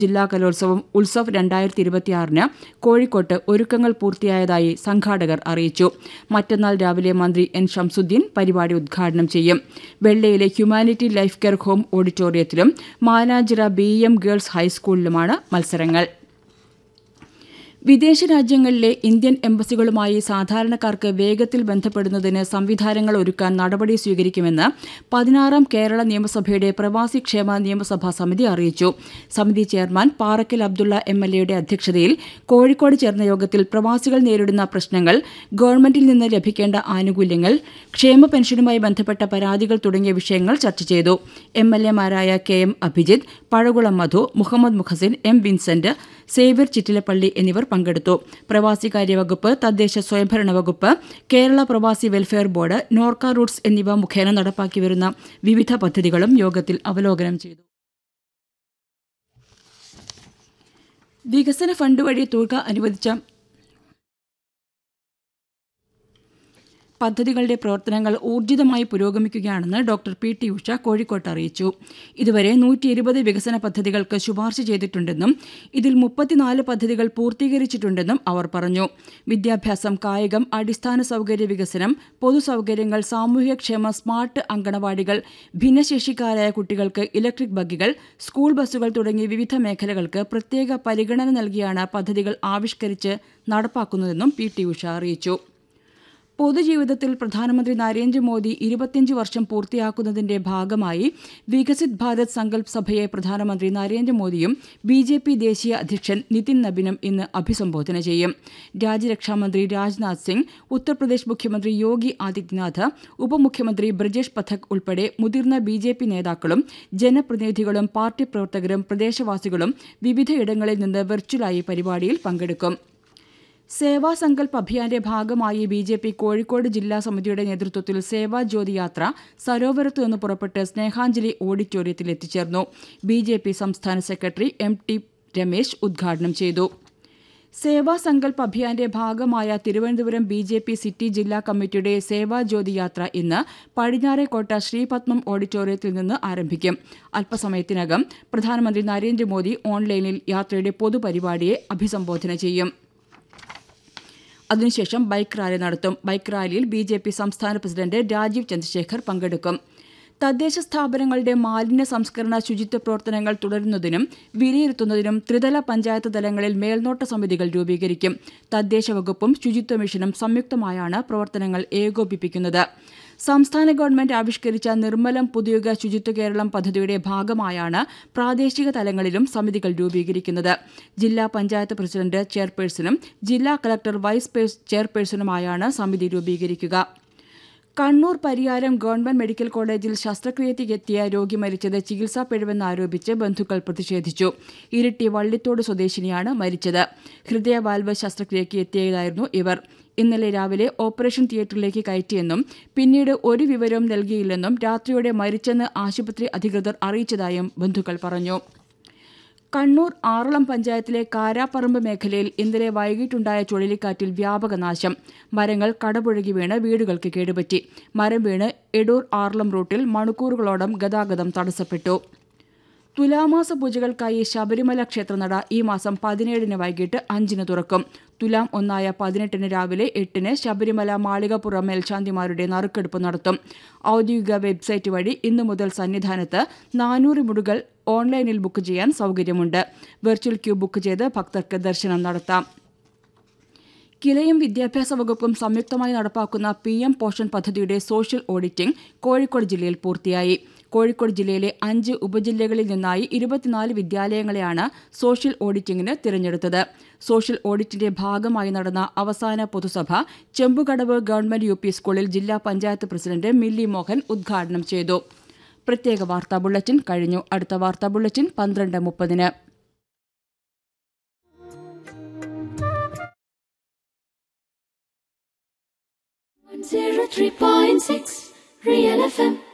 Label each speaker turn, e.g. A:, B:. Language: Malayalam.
A: ജില്ലാ കലോത്സവം ഉത്സവ് രണ്ടായിരത്തി ഇരുപത്തിയാറിന് കോഴിക്കോട്ട് ഒരുക്കങ്ങൾ പൂർത്തിയായതായി സംഘാടകർ അറിയിച്ചു മറ്റന്നാൾ രാവിലെ മന്ത്രി എൻ ഷംസുദ്ദീൻ പരിപാടി ഉദ്ഘാടനം ചെയ്യും വെള്ളയിലെ ഹ്യൂമാനിറ്റി ലൈഫ് കെയർ ഹോം ഓഡിറ്റോറിയത്തിലും മാനാഞ്ചിറ ബി എം ഗേൾസ് ഹൈസ്കൂളിലുമാണ് മത്സരങ്ങൾ വിദേശ രാജ്യങ്ങളിലെ ഇന്ത്യൻ എംബസികളുമായി സാധാരണക്കാർക്ക് വേഗത്തിൽ ബന്ധപ്പെടുന്നതിന് സംവിധാനങ്ങൾ ഒരുക്കാൻ നടപടി സ്വീകരിക്കുമെന്ന് പതിനാറാം കേരള നിയമസഭയുടെ പ്രവാസി ക്ഷേമ നിയമസഭാ സമിതി അറിയിച്ചു സമിതി chairman Parakkal Abdulla M L എയുടെ അധ്യക്ഷതയിൽ കോഴിക്കോട് ചേർന്ന യോഗത്തിൽ പ്രവാസികൾ നേരിടുന്ന പ്രശ്നങ്ങൾ ഗവൺമെന്റിൽ നിന്ന് ലഭിക്കേണ്ട ആനുകൂല്യങ്ങൾ ക്ഷേമ പെൻഷനുമായി ബന്ധപ്പെട്ട പരാതികൾ തുടങ്ങിയ വിഷയങ്ങൾ ചർച്ച ചെയ്തു എം എൽ എമാരായ K M Abhijith Pazhakulam Madhu Muhammad Muhsin M Vincent Xavier Chittilappally എന്നിവർ പങ്കെടുത്തു പ്രവാസികാര്യ വകുപ്പ് തദ്ദേശ സ്വയംഭരണ വകുപ്പ് കേരള പ്രവാസി വെൽഫെയർ ബോർഡ് നോർക്ക റൂട്ട്സ് എന്നിവ മുഖേന നടപ്പാക്കി വരുന്ന വിവിധ പദ്ധതികളും യോഗത്തിൽ അവലോകനം ചെയ്തു വികസന ഫണ്ട് വഴി തുക അനുവദിച്ച പദ്ധതികളുടെ പ്രവർത്തനങ്ങൾ ഊർജിതമായി പുരോഗമിക്കുകയാണെന്ന് ഡോക്ടർ പി ടി ഉഷ കോഴിക്കോട്ട് അറിയിച്ചു ഇതുവരെ നൂറ്റി ഇരുപത് വികസന പദ്ധതികൾക്ക് ശുപാർശ ചെയ്തിട്ടുണ്ടെന്നും ഇതിൽ മുപ്പത്തിനാല് പദ്ധതികൾ പൂർത്തീകരിച്ചിട്ടുണ്ടെന്നും അവർ പറഞ്ഞു വിദ്യാഭ്യാസം കായികം അടിസ്ഥാന സൗകര്യ വികസനം പൊതുസൗകര്യങ്ങൾ സാമൂഹ്യക്ഷേമ സ്മാർട്ട് അങ്കണവാടികൾ ഭിന്നശേഷിക്കാരായ കുട്ടികൾക്ക് ഇലക്ട്രിക് ബഗ്ഗികൾ സ്കൂൾ ബസ്സുകൾ തുടങ്ങി വിവിധ മേഖലകൾക്ക് പ്രത്യേക പരിഗണന നൽകിയാണ് പദ്ധതികൾ ആവിഷ്കരിച്ച് നടപ്പാക്കുന്നതെന്നും പി ടി ഉഷ അറിയിച്ചു പൊതുജീവിതത്തിൽ പ്രധാനമന്ത്രി നരേന്ദ്രമോദി ഇരുപത്തിയഞ്ച് വർഷം പൂർത്തിയാക്കുന്നതിന്റെ ഭാഗമായി വികസിത് ഭാരത് സങ്കല്പ് സഭയെ പ്രധാനമന്ത്രി നരേന്ദ്രമോദിയും ബി ജെ പി ദേശീയ അധ്യക്ഷൻ നിതിൻ നബിനും ഇന്ന് അഭിസംബോധന ചെയ്യും രാജ്യരക്ഷാമന്ത്രി രാജ്നാഥ് സിംഗ് ഉത്തർപ്രദേശ് മുഖ്യമന്ത്രി യോഗി ആദിത്യനാഥ് ഉപമുഖ്യമന്ത്രി ബ്രജേഷ് പഥക് ഉൾപ്പെടെ മുതിർന്ന ബി ജെ പി നേതാക്കളും ജനപ്രതിനിധികളും പാർട്ടി പ്രവർത്തകരും പ്രദേശവാസികളും വിവിധയിടങ്ങളിൽ നിന്ന് വെർച്വലായി പരിപാടിയിൽ പങ്കെടുക്കും സേവാ സങ്കൽപ് അഭിയാന്റെ ഭാഗമായി ബി ജെ പി കോഴിക്കോട് ജില്ലാ സമിതിയുടെ നേതൃത്വത്തിൽ സേവാ ജ്യോതി യാത്ര സരോവരത്തു നിന്ന് പുറപ്പെട്ട് സ്നേഹാഞ്ജലി ഓഡിറ്റോറിയത്തിൽ എത്തിച്ചേർന്നു ബി ജെ പി സംസ്ഥാന സെക്രട്ടറി എം ടി രമേശ് ഉദ്ഘാടനം ചെയ്തു സേവാ സങ്കൽപ് അഭിയാന്റെ ഭാഗമായ Thiruvananthapuram B J P city ജില്ലാ കമ്മിറ്റിയുടെ സേവാ ജ്യോതി യാത്ര ഇന്ന് പടിഞ്ഞാറേക്കോട്ട ശ്രീപത്മം ഓഡിറ്റോറിയത്തിൽ നിന്ന് ആരംഭിക്കും അല്പസമയത്തിനകം പ്രധാനമന്ത്രി നരേന്ദ്രമോദി ഓൺലൈനിൽ യാത്രയുടെ പൊതുപരിപാടിയെ അഭിസംബോധന ചെയ്യും അതിനുശേഷം ബൈക്ക് റാലി നടത്തും ബൈക്ക് റാലിയിൽ ബി ജെ പി സംസ്ഥാന പ്രസിഡന്റ് രാജീവ് ചന്ദ്രശേഖർ പങ്കെടുക്കും തദ്ദേശ സ്ഥാപനങ്ങളുടെ മാലിന്യ സംസ്കരണ ശുചിത്വ പ്രവർത്തനങ്ങൾ തുടരുന്നതിനും വിലയിരുത്തുന്നതിനും ത്രിതല പഞ്ചായത്ത് തലങ്ങളിൽ മേൽനോട്ട സമിതികൾ രൂപീകരിക്കും തദ്ദേശ വകുപ്പും ശുചിത്വ മിഷനും സംയുക്തമായാണ് പ്രവർത്തനങ്ങൾ ഏകോപിപ്പിക്കുന്നത് സംസ്ഥാന ഗവൺമെന്റ് ആവിഷ്കരിച്ച നിർമ്മലം പുതിയുഗ ശുചിത്വ കേരളം പദ്ധതിയുടെ ഭാഗമായാണ് പ്രാദേശിക തലങ്ങളിലും സമിതികൾ രൂപീകരിക്കുന്നത് ജില്ലാ പഞ്ചായത്ത് പ്രസിഡന്റ് ചെയർപേഴ്സണും ജില്ലാ കളക്ടർ വൈസ് ചെയർപേഴ്സണുമായാണ് സമിതി രൂപീകരിക്കുക കണ്ണൂർ പരിയാരം ഗവൺമെന്റ് മെഡിക്കൽ കോളേജിൽ ശസ്ത്രക്രിയയ്ക്കെത്തിയ രോഗി മരിച്ചത് ചികിത്സാ പിഴവെന്നാരോപിച്ച് ബന്ധുക്കൾ പ്രതിഷേധിച്ചു ഇരിട്ടി വള്ളിത്തോട് സ്വദേശിനിയാണ് മരിച്ചത് ഹൃദയവാൽവ് ശസ്ത്രക്രിയയ്ക്ക് എത്തിയതായിരുന്നു ഇവർ ഇന്നലെ രാവിലെ ഓപ്പറേഷൻ തിയേറ്ററിലേക്ക് കയറ്റിയെന്നും പിന്നീട് ഒരു വിവരവും നൽകിയില്ലെന്നും രാത്രിയോടെ മരിച്ചെന്ന് ആശുപത്രി അധികൃതർ അറിയിച്ചതായും ബന്ധുക്കൾ പറഞ്ഞു കണ്ണൂർ ആറളം പഞ്ചായത്തിലെ കാരാപ്പറമ്പ് മേഖലയിൽ ഇന്നലെ വൈകിട്ടുണ്ടായ ചുഴലിക്കാറ്റിൽ വ്യാപക നാശം മരങ്ങൾ കടപുഴകി വീണ് വീടുകൾക്ക് കേടുപറ്റി മരം വീണ് എടൂർ ആറളം റൂട്ടിൽ മണിക്കൂറുകളോളം ഗതാഗതം തടസ്സപ്പെട്ടു തുലാമാസ പൂജകൾക്കായി ശബരിമല ക്ഷേത്രനട ഈ മാസം പതിനേഴിന് വൈകിട്ട് അഞ്ചിന് തുറക്കും തുലാം ഒന്നായ പതിനെട്ടിന് രാവിലെ എട്ടിന് ശബരിമല മാളികപ്പുറം മേൽശാന്തിമാരുടെ നറുക്കെടുപ്പ് നടത്തും ഔദ്യോഗിക വെബ്സൈറ്റ് വഴി ഇന്നു മുതൽ സന്നിധാനത്ത് നാനൂറ് മുടുകൾ ഓൺലൈനിൽ ബുക്ക് ചെയ്യാൻ സൗകര്യമുണ്ട് വെർച്വൽ ക്യൂ ബുക്ക് ചെയ്ത് ഭക്തർക്ക് ദർശനം നടത്താം കിലയും വിദ്യാഭ്യാസ വകുപ്പും സംയുക്തമായി നടപ്പാക്കുന്ന പി എം പോഷൻ പദ്ധതിയുടെ സോഷ്യൽ ഓഡിറ്റിംഗ് കോഴിക്കോട് ജില്ലയിൽ പൂർത്തിയായി കോഴിക്കോട് ജില്ലയിലെ അഞ്ച് ഉപജില്ലകളിൽ നിന്നായി ഇരുപത്തിനാല് വിദ്യാലയങ്ങളെയാണ് സോഷ്യൽ ഓഡിറ്റിംഗിന് തിരഞ്ഞെടുത്തത് സോഷ്യൽ ഓഡിറ്റിന്റെ ഭാഗമായി നടന്ന അവസാന പൊതുസഭ ചെമ്പുകടവ് ഗവൺമെന്റ് യു പി സ്കൂളിൽ ജില്ലാ പഞ്ചായത്ത് പ്രസിഡന്റ് മില്ലി മോഹൻ ഉദ്ഘാടനം ചെയ്തു പ്രത്യേക വാർത്താ ബുള്ളറ്റിൻ കഴിഞ്ഞു അടുത്ത വാർത്താ ബുള്ളറ്റിൻ പന്ത്രണ്ട് മുപ്പതിന്
B: Zero three point six Real FM